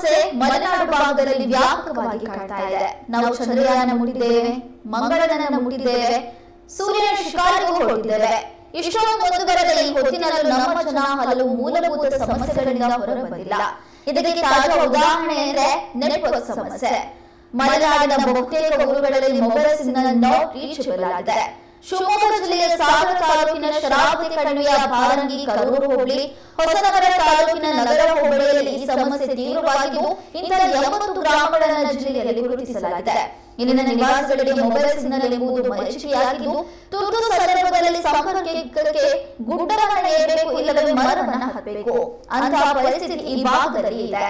ಸಮಸ್ಯೆ ಮಲೆನಾಡು ಭಾಗದಲ್ಲಿ ವ್ಯಾಪಕವಾಗಿ ಕಾಡ್ತಾ ಇದೆ ನಾವು ಚಂದ್ರಯಾನ ಮುಟ್ಟಿದ್ದೇವೆ ಮಂಗಳಯಾನ ಮುಟ್ಟಿದ್ದೇವೆ ಸೂರ್ಯನ ಶಿಕಾರಿಗೂ ಹೊರಟಿದ್ದೇವೆ ಇಷ್ಟೊಂದು ಮುಂದುವರೆದ ಈ ಹೊತ್ತಿನಲ್ಲೂ ನಮ್ಮ ಜನ ಹಲವು ಮೂಲಭೂತ ಸಮಸ್ಯೆಗಳಿಂದ ಹೊರಬಂದಿಲ್ಲ ಇದಕ್ಕೆ ತಾಜಾ ಉದಾಹರಣೆ ಎಂದ್ರೆ ನೆಟ್ವರ್ಕ್ ಸಮಸ್ಯೆ ಮಲೆನಾಡಿನ ಬಹುತೇಕ ಊರುಗಳಲ್ಲಿ ಮೊಬೈಲ್ ಸಿಗ್ನಲ್ ನಾಟ್ ರೀಚಬಲ್ ಆಗಿದೆ ಶಿವಮೊಗ್ಗ ಜಿಲ್ಲೆಯ ಸಾಗರ ತಾಲೂಕಿನ ಶರಾವತಿ ಕಣಿವೆಯ ಬಾರಂಗಿ ಕರೂರು ಹೋಬಳಿ ಹೊಸನಗರ ತಾಲೂಕಿನ ನಗರ ಹೋಬಳಿಯಲ್ಲಿ ಈ ಸಮಸ್ಯೆ ತೀವ್ರವಾಗಿದ್ದು ಇಂತಹ ಎಂಬತ್ತು ಗ್ರಾಮಗಳನ್ನು ಜಿಲ್ಲೆಯಲ್ಲಿ ಗುರುತಿಸಲಾಗಿದೆ ಇಲ್ಲಿನ ನಿವಾಸಿಗಳಿಗೆ ಮೊಬೈಲ್ ಸಿಗ್ನಲ್ ಎಂಬುದು ಮರೀಚಿಕೆಯಾಗಿದ್ದು ತುರ್ತು ಸಂದರ್ಭದಲ್ಲಿ ಸಂಪರ್ಕಕ್ಕೆ ಗುಡ್ಡವನ್ನು ಏರಬೇಕು ಇಲ್ಲವೇ ಮರವನ್ನು ಹತ್ತಬೇಕು ಅಂತಹ ಪರಿಸ್ಥಿತಿ ಈ ಭಾಗದಲ್ಲಿ ಇದೆ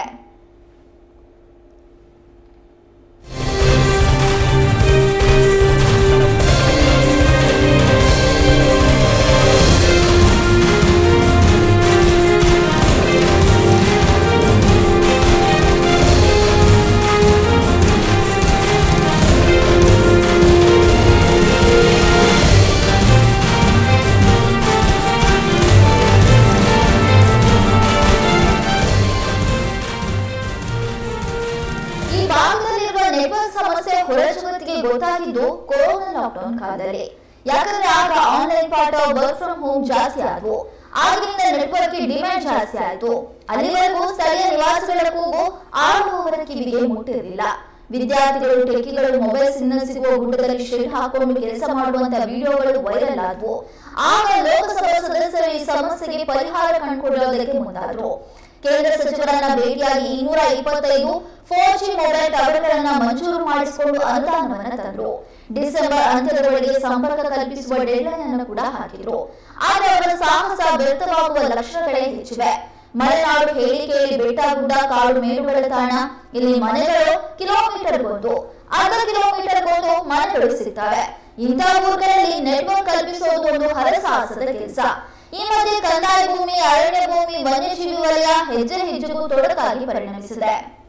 ಈ ಭಾಗದಲ್ಲಿರುವ ನೆಟ್ವರ್ಕ್ ಸಮಸ್ಯೆ ಹೊರ ಜಗತ್ತಿಗೆ ಗೊತ್ತಾಗಿದ್ದು ಕೊರೋನಾ ಲಾಕ್ಡೌನ್ ಕಾಲದಲ್ಲಿ ಯಾಕಂದ್ರೆ ಆಗ ಆನ್ಲೈನ್ ಪಾಠ ವರ್ಕ್ ಫ್ರಮ್ ಹೋಮ್ ಜಾಸ್ತಿ ಆದವು ಆಗಿನಿಂದ ನೆಟ್ವರ್ಕ್ ಡಿಮ್ಯಾಂಡ್ ಜಾಸ್ತಿ ಆಯ್ತು ಅಲ್ಲಿವರೆಗೂ ಸ್ಥಳೀಯ ನಿವಾಸಿಗಳ ಕೂಗು ಆಡುವವರ ಕಿವಿಗೆ ಮುಟ್ಟಿರಲಿಲ್ಲ ವಿದ್ಯಾರ್ಥಿಗಳು ಟೆಕ್ಕಿಗಳು ಮೊಬೈಲ್ ಸಿಗ್ನಲ್ ಸಿಗುವ ಗುಡ್ಡದಲ್ಲಿ ಶೆಡ್ ಹಾಕೊಂಡು ಕೆಲಸ ಮಾಡುವಂತ ವಿಡಿಯೋಗಳು ವೈರಲ್ ಆದವು ಆಗ ಲೋಕಸಭಾ ಸದಸ್ಯರು ಈ ಸಮಸ್ಯೆಗೆ ಪರಿಹಾರ ಕಂಡುಕೊಳ್ಳೋದಕ್ಕೆ ಮುಂದಾದ್ರು ಕೇಂದ್ರ ಸಚಿವರನ್ನ ಭೇಟಿಯಾಗಿ ಇನ್ನೂರ ಇಪ್ಪತ್ತೈದು ಫೋರ್ ಜಿ ಮೊಬೈಲ್ ಟವರ್ಗಳನ್ನ ಮಂಜೂರು ಮಾಡಿಸಿಕೊಂಡು ಅನುದಾನವನ್ನ ತಂದ್ರು ಡಿಸೆಂಬರ್ ಅಂತ್ಯದವರೆಗೆ ಸಂಪರ್ಕ ಕಲ್ಪಿಸುವ ಡೆಡ್ಲೈನ್ ಅನ್ನು ಕೂಡ ಹಾಕಿದ್ರು ಆದರೆ ಅವರ ಸಾಹಸ ವ್ಯರ್ಥವಾಗುವ ಲಕ್ಷಣಗಳೇ ಹೆಚ್ಚಿವೆ ಮಲೆನಾಡು ಹೇಳಿಕೆಯಲ್ಲಿ ಬೆಟ್ಟ ಗುಡ್ಡ ಕಾಡು ಮೇಲುಗಳ ತಾಣ ಇಲ್ಲಿ ಮನೆಗಳು ಕಿಲೋಮೀಟರ್ ಒಂದು ಅರ್ಧ ಕಿಲೋಮೀಟರ್ ಒಂದು ಮನೆಗಳು ಸಿಗ್ತವೆ ಇಂತಹ ಊರುಗಳಲ್ಲಿ ನೆಟ್ವರ್ಕ್ ಕಲ್ಪಿಸೋದು ಒಂದು ಹರಸಾಹಸದ ಕೆಲಸ ಈ ಮಧ್ಯೆ ಕಂದಾಯ ಭೂಮಿ ಅರಣ್ಯ ಭೂಮಿ ವನ್ಯಜೀವಿ ವಲಯ ಹೆಜ್ಜೆ ಹೆಜ್ಜೆಗೂ ತೊಡಕಾಗಿ ಪರಿಣಮಿಸಿದೆ